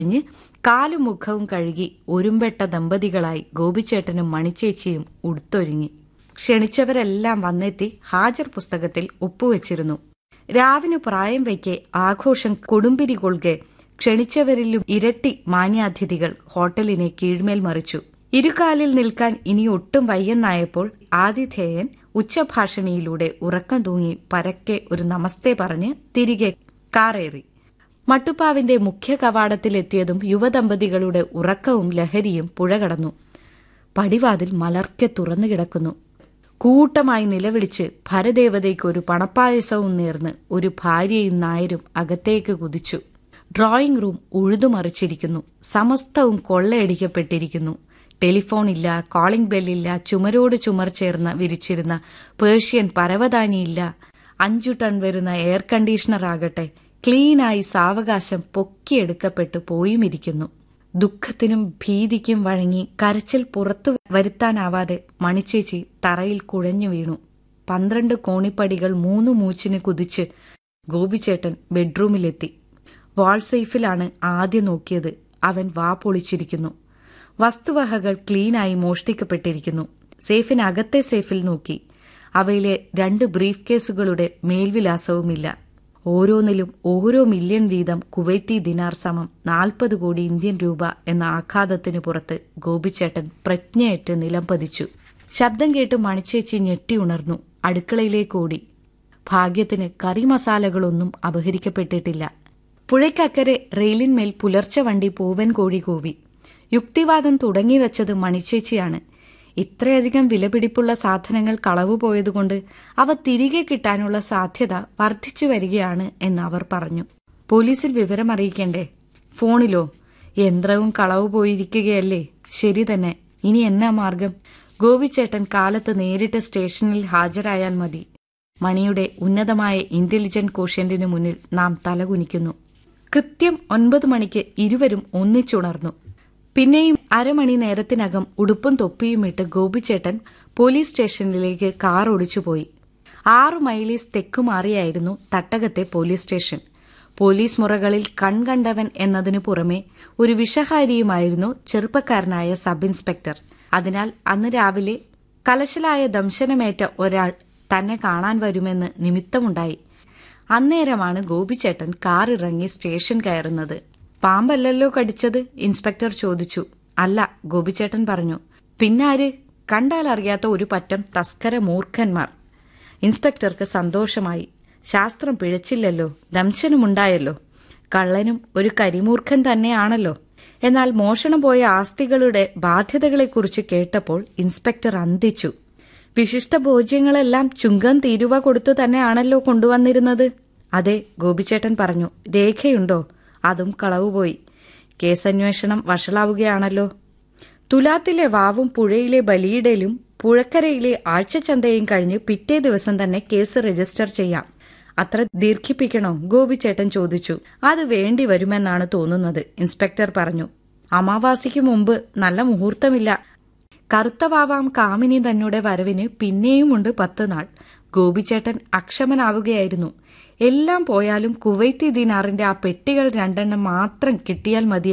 കഴിഞ്ഞ് കാലും മുഖവും കഴുകി ഒരുമ്പെട്ട ദമ്പതികളായി ഗോപിച്ചേട്ടനും മണിച്ചേച്ചിയും ഉടുത്തൊരുങ്ങി ക്ഷണിച്ചവരെല്ലാം വന്നെത്തി ഹാജർ പുസ്തകത്തിൽ ഒപ്പുവെച്ചിരുന്നു രാവിനു പ്രായം വയ്ക്കെ ആഘോഷം കൊടുമ്പിരി കൊள்കെ ക്ഷണിച്ചവരിലും ഇരട്ടി മാന്യാതിഥികൾ ഹോട്ടലിനെ കീഴ്മേൽ മറിച്ചു ഇരുകാലിൽ നിൽക്കാൻ ഇനി ഒട്ടും വയ്യെന്നായപ്പോൾ ആതിഥേയൻ ഉച്ചഭാഷണിയിലൂടെ ഉറക്കം തൂങ്ങി പരക്കെ ഒരു നമസ്തേ പറഞ്ഞ് തിരികെ കാറേറി മട്ടുപ്പാവിന്റെ മുഖ്യ കവാടത്തിലെത്തിയതും യുവദമ്പതികളുടെ ഉറക്കവും ലഹരിയും പുഴ കടന്നു പടിവാതിൽ മലർക്കെ തുറന്നു കിടക്കുന്നു കൂട്ടമായി നിലവിളിച്ച് ഭരദേവതയ്ക്ക് ഒരു പണപ്പായസവും നേർന്ന് ഒരു ഭാര്യയും നായരും അകത്തേക്ക് കുതിച്ചു ഡ്രോയിംഗ് റൂം ഉഴുതുമറിച്ചിരിക്കുന്നു സമസ്തവും കൊള്ളയടിക്കപ്പെട്ടിരിക്കുന്നു ടെലിഫോൺ ഇല്ല കോളിംഗ് ബെല്ലില്ല ചുമരോട് ചുമർ ചേർന്ന് വിരിച്ചിരുന്ന പേർഷ്യൻ പരവതാനിയില്ല അഞ്ചു ടൺ വരുന്ന എയർ കണ്ടീഷണർ ആകട്ടെ ക്ലീനായി സാവകാശം പൊക്കിയെടുക്കപ്പെട്ടു പോയുമിരിക്കുന്നു ദുഃഖത്തിനും ഭീതിക്കും വഴങ്ങി കരച്ചിൽ പുറത്തു വരുത്താനാവാതെ മണിച്ചേച്ചി തറയിൽ കുഴഞ്ഞു വീണു പന്ത്രണ്ട് കോണിപ്പടികൾ മൂന്നു മൂച്ചിന് കുതിച്ച് ഗോപിച്ചേട്ടൻ ബെഡ്റൂമിലെത്തി വാൾ സേഫിലാണ് ആദ്യം നോക്കിയത് അവൻ വാ പൊളിച്ചിരിക്കുന്നു വസ്തുവകകൾ ക്ലീനായി മോഷ്ടിക്കപ്പെട്ടിരിക്കുന്നു സേഫിനകത്തെ സേഫിൽ നോക്കി അവയിലെ രണ്ട് ബ്രീഫ് കേസുകളുടെ മേൽവിലാസവുമില്ല ഓരോന്നിലും ഓരോ മില്യൺ വീതം കുവൈത്തി ദിനാർ സമം നാൽപ്പത് കോടി ഇന്ത്യൻ രൂപ എന്ന ആഘാതത്തിനു പുറത്ത് ഗോപിച്ചേട്ടൻ പ്രജ്ഞയേറ്റ് നിലം പതിച്ചു ശബ്ദം കേട്ട് മണിച്ചേച്ചി ഞെട്ടി ഉണർന്നു അടുക്കളയിലേക്ക് ഓടി ഭാഗ്യത്തിന് കറി മസാലകളൊന്നും അപഹരിക്കപ്പെട്ടിട്ടില്ല പുഴയ്ക്കക്കരെ റെയിലിന്മേൽ പുലർച്ചെ വണ്ടി പൂവൻ കോഴി കൂവി യുക്തിവാദം തുടങ്ങിവെച്ചത് മണിച്ചേച്ചിയാണ് ഇത്രയധികം വിലപിടിപ്പുള്ള സാധനങ്ങൾ കളവു പോയതുകൊണ്ട് അവ തിരികെ കിട്ടാനുള്ള സാധ്യത വർദ്ധിച്ചു വരികയാണ് എന്ന് അവർ പറഞ്ഞു പോലീസിൽ വിവരം അറിയിക്കണ്ടേ ഫോണിലോ യന്ത്രവും കളവു പോയിരിക്കുകയല്ലേ ശരി തന്നെ ഇനി എന്നാ മാർഗം ഗോപിച്ചേട്ടൻ കാലത്ത് നേരിട്ട് സ്റ്റേഷനിൽ ഹാജരായാൽ മതി മണിയുടെ ഉന്നതമായ ഇന്റലിജന്റ് കോഷ്യന്റിനു മുന്നിൽ നാം തലകുനിക്കുന്നു കൃത്യം ഒൻപത് മണിക്ക് ഇരുവരും ഒന്നിച്ചുണർന്നു പിന്നെയും അരമണി നേരത്തിനകം ഉടുപ്പും തൊപ്പിയും ഇട്ട് ഗോപിച്ചേട്ടൻ പോലീസ് സ്റ്റേഷനിലേക്ക് കാർ ഓടിച്ചുപോയി ആറു മൈലീസ് തെക്കുമാറിയായിരുന്നു തട്ടകത്തെ പോലീസ് സ്റ്റേഷൻ പോലീസ് മുറകളിൽ കൺകണ്ടവൻ എന്നതിനു പുറമെ ഒരു വിഷഹാരിയുമായിരുന്നു ചെറുപ്പക്കാരനായ സബ് ഇൻസ്പെക്ടർ അതിനാൽ അന്ന് രാവിലെ കലശലായ ദംശനമേറ്റ ഒരാൾ തന്നെ കാണാൻ വരുമെന്ന് നിമിത്തമുണ്ടായി അന്നേരമാണ് ഗോപിച്ചേട്ടൻ കാറിറങ്ങി സ്റ്റേഷൻ കയറുന്നത് പാമ്പല്ലല്ലോ കടിച്ചത് ഇൻസ്പെക്ടർ ചോദിച്ചു അല്ല ഗോപിച്ചേട്ടൻ പറഞ്ഞു പിന്നാര് കണ്ടാൽ അറിയാത്ത ഒരു പറ്റം തസ്കര മൂർഖന്മാർ ഇൻസ്പെക്ടർക്ക് സന്തോഷമായി ശാസ്ത്രം പിഴച്ചില്ലല്ലോ ദംശനമുണ്ടായല്ലോ കള്ളനും ഒരു കരിമൂർഖൻ തന്നെയാണല്ലോ എന്നാൽ മോഷണം പോയ ആസ്തികളുടെ ബാധ്യതകളെക്കുറിച്ച് കേട്ടപ്പോൾ ഇൻസ്പെക്ടർ അന്തിച്ചു വിശിഷ്ട ഭോജ്യങ്ങളെല്ലാം ചുങ്കം തീരുവ കൊടുത്തു തന്നെയാണല്ലോ കൊണ്ടുവന്നിരുന്നത് അതെ ഗോപിച്ചേട്ടൻ പറഞ്ഞു രേഖയുണ്ടോ അതും കളവുപോയി കേസന്വേഷണം വഷളാവുകയാണല്ലോ തുലാത്തിലെ വാവും പുഴയിലെ ബലിയിടലും പുഴക്കരയിലെ ആഴ്ചച്ചന്തയും കഴിഞ്ഞ് പിറ്റേ ദിവസം തന്നെ കേസ് രജിസ്റ്റർ ചെയ്യാം അത്ര ദീർഘിപ്പിക്കണോ ഗോപിച്ചേട്ടൻ ചോദിച്ചു അത് വേണ്ടി വരുമെന്നാണ് തോന്നുന്നത് ഇൻസ്പെക്ടർ പറഞ്ഞു അമാവാസിക്ക് മുമ്പ് നല്ല മുഹൂർത്തമില്ല കറുത്തവാവാം കാമിനി തന്നെ വരവിന് പിന്നെയുമുണ്ട് പത്ത് നാൾ ഗോപിച്ചേട്ടൻ അക്ഷമനാവുകയായിരുന്നു എല്ലാം പോയാലും കുവൈത്തി ദിനാറിന്റെ ആ പെട്ടികൾ രണ്ടെണ്ണം മാത്രം കിട്ടിയാൽ മതി